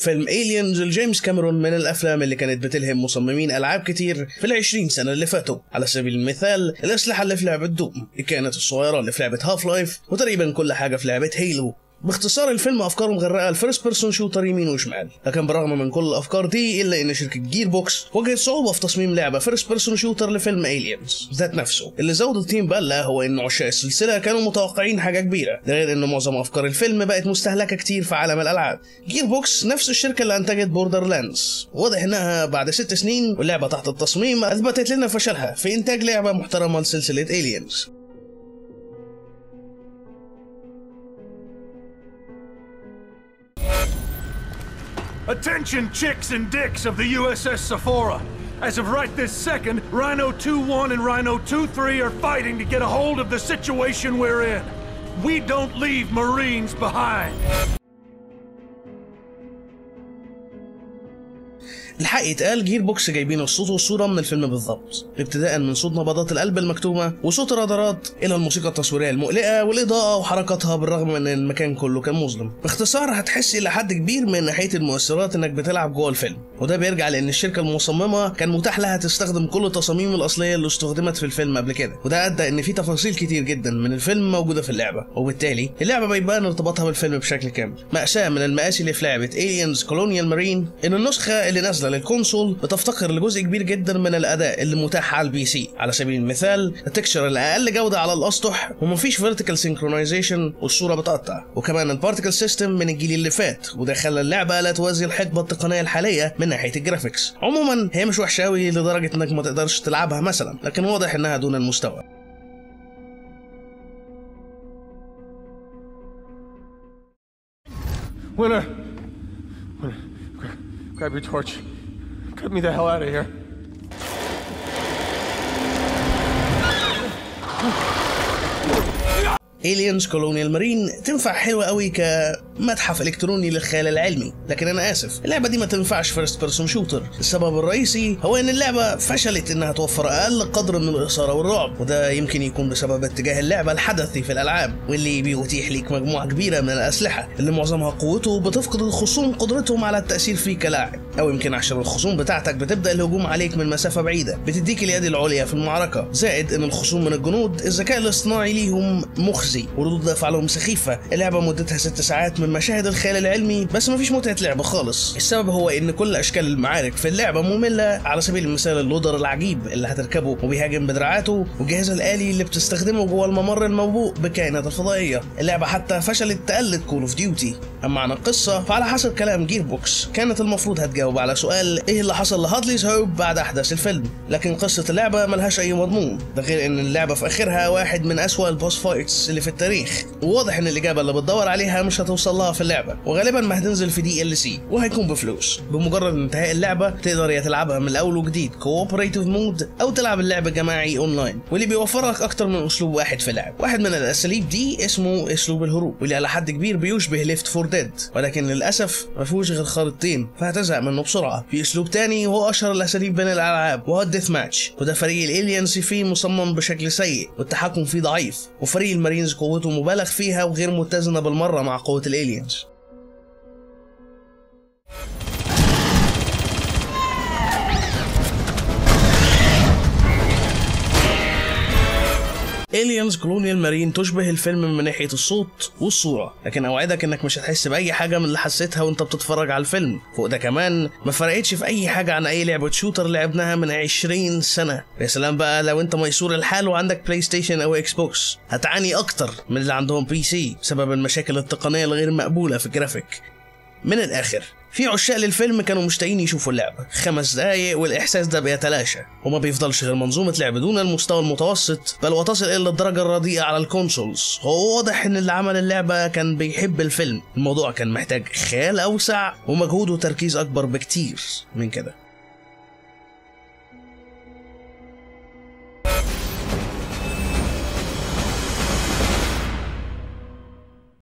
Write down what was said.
فيلم إيليانز لجيمس كاميرون من الأفلام اللي كانت بتلهم مصممين ألعاب كتير في العشرين سنة اللي فاتوا على سبيل المثال الأسلحة اللي في لعبة دوم الكائنات الصغيرة اللي في لعبة هاف لايف وتقريبا كل حاجة في لعبة هيلو باختصار الفيلم افكاره مغرقه الفيرست بيرسون شوتر يمين وشمال لكن بالرغم من كل الافكار دي الا ان شركه جير بوكس واجهت صعوبه في تصميم لعبه فيرست بيرسون شوتر لفيلم الينز ذات نفسه اللي زود التيم بله هو ان عشاق السلسله كانوا متوقعين حاجه كبيره ده غير ان معظم افكار الفيلم بقت مستهلكه كتير في عالم الالعاب جير بوكس نفس الشركه اللي انتجت بوردر لاندز واضح انها بعد ست سنين واللعبه تحت التصميم اثبتت لنا فشلها في انتاج لعبه محترمه لسلسله الينز Attention, chicks and dicks of the USS Sephora. As of right this second, Rhino 2-1 and Rhino 2-3 are fighting to get a hold of the situation we're in. We don't leave Marines behind. الحق يتقال جير بوكس جايبين الصوت والصوره من الفيلم بالظبط ابتداء من صوت نبضات القلب المكتومه وصوت الرادارات الى الموسيقى التصويريه المقلقه والاضاءه وحركاتها بالرغم من ان المكان كله كان مظلم باختصار هتحس الى حد كبير من ناحيه المؤثرات انك بتلعب جوه الفيلم وده بيرجع لان الشركه المصممه كان متاح لها تستخدم كل التصاميم الاصليه اللي استخدمت في الفيلم قبل كده وده ادى ان في تفاصيل كتير جدا من الفيلم موجوده في اللعبه وبالتالي اللعبه بيبان ارتباطها بالفيلم بشكل كامل مأساة من المآسي اللي في لعبه Aliens Colonial Marine ان النسخه اللي نازله للكونسول بتفتقر لجزء كبير جدا من الاداء اللي متاح على البي سي على سبيل المثال التكشر الاقل جوده على الاسطح ومفيش فيرتيكال سينكرونايزيشن والصوره بتقطع وكمان البارتيكل سيستم من الجيل اللي فات وده خلى اللعبه لا توازي الحقبه التقنيه الحاليه من ناحيه الجرافيكس عموما هي مش وحشه قوي لدرجه انك ما تقدرش تلعبها مثلا لكن واضح انها دون المستوى Winner! Winner, gra- grab your torch. Get me the hell out of here. Aliens Colonial Marine تنفع حلوة قوي كمتحف إلكتروني للخيال العلمي لكن أنا آسف اللعبة دي ما تنفعش فيرست بيرسون شوتر السبب الرئيسي هو إن اللعبة فشلت إنها توفر أقل قدر من الإثارة والرعب وده يمكن يكون بسبب اتجاه اللعبة الحدثي في الألعاب واللي بيتيح ليك مجموعة كبيرة من الأسلحة اللي معظمها قوته بتفقد الخصوم قدرتهم على التأثير فيك كلاعب أو يمكن عشان الخصوم بتاعتك بتبدأ الهجوم عليك من مسافة بعيدة بتديك اليد العليا في المعركة زائد إن الخصوم من الجنود الذكاء الاصطناعي ليهم مخزي وردود افعالهم سخيفه اللعبه مدتها ست ساعات من مشاهد الخيال العلمي بس مفيش متعه لعب خالص السبب هو ان كل اشكال المعارك في اللعبه ممله على سبيل المثال اللودر العجيب اللي هتركبه وبيهاجم بدراعاته والجهاز الالي اللي بتستخدمه جوه الممر الموبوء بالكائنات الفضائيه اللعبه حتى فشلت تقلد كول اوف ديوتي اما عن القصه فعلى حسب كلام جير بوكس كانت المفروض هتجاوب على سؤال ايه اللي حصل لهادليز هوب بعد احداث الفيلم لكن قصه اللعبه ملهاش اي مضمون ده غير ان اللعبه في اخرها واحد من اسوأ البوس فايتس اللي في التاريخ وواضح ان الاجابه اللي بتدور عليها مش هتوصل لها في اللعبه وغالبا ما هتنزل في دي ال سي وهيكون بفلوس بمجرد انتهاء اللعبه تقدر يا تلعبها من الاول وجديد كوبريتيف مود او تلعب اللعبه جماعي اونلاين واللي بيوفر لك اكتر من اسلوب واحد في اللعب واحد من الاساليب دي اسمه اسلوب الهروب واللي على حد كبير بيشبه ليفت فور ديد ولكن للاسف ما فيهوش غير خريطتين فهتزهق منه بسرعه في اسلوب تاني وهو اشهر الاساليب بين الالعاب وهو الديث ماتش وده فريق الالينز فيه مصمم بشكل سيء والتحكم فيه ضعيف وفريق المارينز قوته مبالغ فيها وغير متزنه بالمره مع قوه الالينز Aliens Colonial Marine تشبه الفيلم من ناحية الصوت والصورة لكن أوعدك إنك مش هتحس بأي حاجة من اللي حسيتها وأنت بتتفرج على الفيلم فوق ده كمان ما فرقتش في أي حاجة عن أي لعبة شوتر لعبناها من 20 سنة يا سلام بقى لو أنت ميسور الحال وعندك بلاي ستيشن أو إكس بوكس هتعاني أكتر من اللي عندهم بي سي بسبب المشاكل التقنية الغير مقبولة في الجرافيك من الآخر في عشاق للفيلم كانوا مشتاقين يشوفوا اللعبة خمس دقايق والإحساس ده بيتلاشى وما بيفضلش غير منظومة لعب دون المستوى المتوسط بل وتصل إلى الدرجة الرديئة على الكونسولز هو واضح إن اللي عمل اللعبة كان بيحب الفيلم الموضوع كان محتاج خيال أوسع ومجهود وتركيز أكبر بكتير من كده